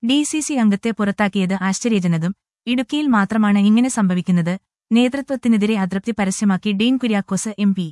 D C C അംഗത്തെ പുറത്താക്കിയത് ആശ്ചര്യജനകം ഇടുക്കിയിൽ മാത്രമാണ് ഇങ്ങനെ സംഭവിക്കുന്നത് നേതൃത്വത്തിനെതിരെ അതൃപ്തി പരസ്യമാക്കി Dean Kuriakose M P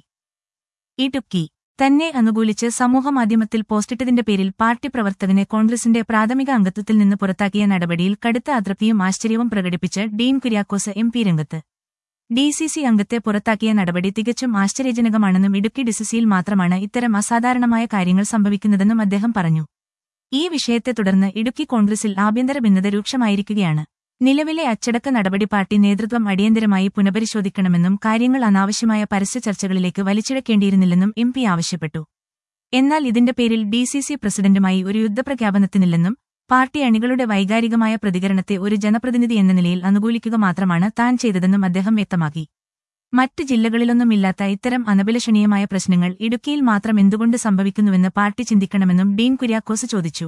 Idukki തന്നെ അനുകൂലിച്ച് സമൂഹമാധ്യമത്തിൽ പോസ്റ്റിട്ടതിന്റെ പേരിൽ പാർട്ടി പ്രവർത്തകനെ കോൺഗ്രസിന്റെ പ്രാഥമിക അംഗത്വത്തിൽ നിന്ന് പുറത്താക്കിയ നടപടിയിൽ കടുത്ത അതൃപ്തിയും ആശ്ചര്യവും പ്രകടിപ്പിച്ച് ഡീൻ കുര്യാക്കോസ് എം പി രംഗത്ത് ഡി സി സി അംഗത്തെ പുറത്താക്കിയ നടപടി തികച്ചും ആശ്ചര്യജനകമാണെന്നും ഇടുക്കി ഡിസിസിയിൽ മാത്രമാണ് ഇത്തരം അസാധാരണമായ കാര്യങ്ങൾ സംഭവിക്കുന്നതെന്നും അദ്ദേഹം പറഞ്ഞു ഈ വിഷയത്തെ തുടർന്ന് ഇടുക്കി കോൺഗ്രസിൽ ആഭ്യന്തര ഭിന്നത രൂക്ഷമായിരിക്കുകയാണ് നിലവിലെ അച്ചടക്ക നടപടി പാർട്ടി നേതൃത്വം അടിയന്തരമായി പുനഃപരിശോധിക്കണമെന്നും കാര്യങ്ങൾ അനാവശ്യമായ പരസ്യ ചർച്ചകളിലേക്ക് വലിച്ചിഴക്കേണ്ടിയിരുന്നില്ലെന്നും എം പി ആവശ്യപ്പെട്ടു എന്നാൽ ഇതിന്റെ പേരിൽ ഡി സി സി പ്രസിഡന്റുമായി ഒരു യുദ്ധപ്രഖ്യാപനത്തിനില്ലെന്നും പാർട്ടി അണികളുടെ വൈകാരികമായ പ്രതികരണത്തെ ഒരു ജനപ്രതിനിധി എന്ന നിലയിൽ അനുകൂലിക്കുക മാത്രമാണ് താൻ ചെയ്തതെന്നും അദ്ദേഹം വ്യക്തമാക്കി മറ്റ് ജില്ലകളിലൊന്നുമില്ലാത്ത ഇത്തരം അനഭിലഷണീയമായ പ്രശ്നങ്ങൾ ഇടുക്കിയിൽ മാത്രം എന്തുകൊണ്ട് സംഭവിക്കുന്നുവെന്ന് പാർട്ടി ചിന്തിക്കണമെന്നും ഡീൻ കുര്യാക്കോസ് ചോദിച്ചു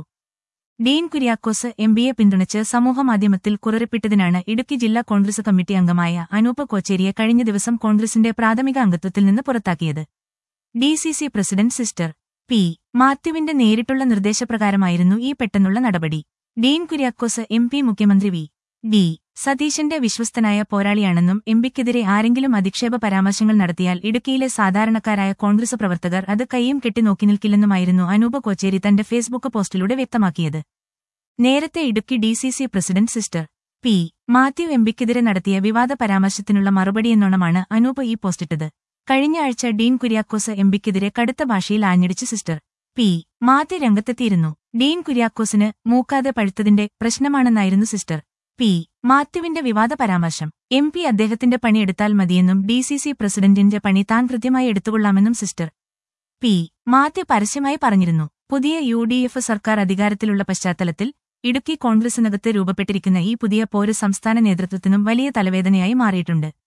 ഡീൻ കുര്യാക്കോസ് എം പിയെ പിന്തുണച്ച് സമൂഹമാധ്യമത്തിൽ കുറിപ്പിട്ടതിനാണ് ഇടുക്കി ജില്ലാ കോൺഗ്രസ് കമ്മിറ്റി അംഗമായ അനൂപ് കോച്ചേരിയെ കഴിഞ്ഞ ദിവസം കോൺഗ്രസിന്റെ പ്രാഥമിക അംഗത്വത്തിൽ നിന്ന് പുറത്താക്കിയത് D C C president sister P മാത്യുവിന്റെ നേരിട്ടുള്ള നിർദ്ദേശപ്രകാരമായിരുന്നു ഈ പെട്ടെന്നുള്ള നടപടി ഡീൻ കുര്യാക്കോസ് എം പി മുഖ്യമന്ത്രി വി ഡി സതീശന്റെ വിശ്വസ്തനായ പോരാളിയാണെന്നും എംപിക്കെതിരെ ആരെങ്കിലും അധിക്ഷേപ പരാമർശങ്ങൾ നടത്തിയാൽ ഇടുക്കിയിലെ സാധാരണക്കാരായ കോൺഗ്രസ് പ്രവർത്തകർ അത് കൈയും കെട്ടി നോക്കി നിൽക്കില്ലെന്നുമായിരുന്നു അനൂപ് കോച്ചേരി തന്റെ ഫേസ്ബുക്ക് പോസ്റ്റിലൂടെ വ്യക്തമാക്കിയത് നേരത്തെ Idukki D C C president sister P Mathew എംപിക്കെതിരെ നടത്തിയ വിവാദ പരാമർശത്തിനുള്ള മറുപടിയെന്നോണമാണ് അനൂപ് ഈ പോസ്റ്റിട്ടത് കഴിഞ്ഞ ആഴ്ച ഡീൻ കുര്യാക്കോസ് എംപിക്കെതിരെ കടുത്ത ഭാഷയിൽ ആഞ്ഞടിച്ച് സിസ്റ്റർ പി മാത്യു രംഗത്തെത്തിയിരുന്നു ഡീൻ കുര്യാക്കോസിന് മൂക്കാതെ പഴുത്തതിന്റെ പ്രശ്നമാണെന്നായിരുന്നു സിസ്റ്റർ പി മാത്യുവിന്റെ വിവാദ പരാമർശം എം പി അദ്ദേഹത്തിന്റെ പണിയെടുത്താൽ മതിയെന്നും ഡി സി സി പ്രസിഡന്റിന്റെ പണി താൻ കൃത്യമായി എടുത്തുകൊള്ളാമെന്നും സിസ്റ്റർ പി മാത്യു പരസ്യമായി പറഞ്ഞിരുന്നു പുതിയ യു ഡി എഫ് സർക്കാർ അധികാരത്തിലുള്ള പശ്ചാത്തലത്തിൽ ഇടുക്കി കോൺഗ്രസിനകത്ത് രൂപപ്പെട്ടിരിക്കുന്ന ഈ പുതിയ പോര് സംസ്ഥാന നേതൃത്വത്തിനും വലിയ തലവേദനയായി മാറിയിട്ടുണ്ട്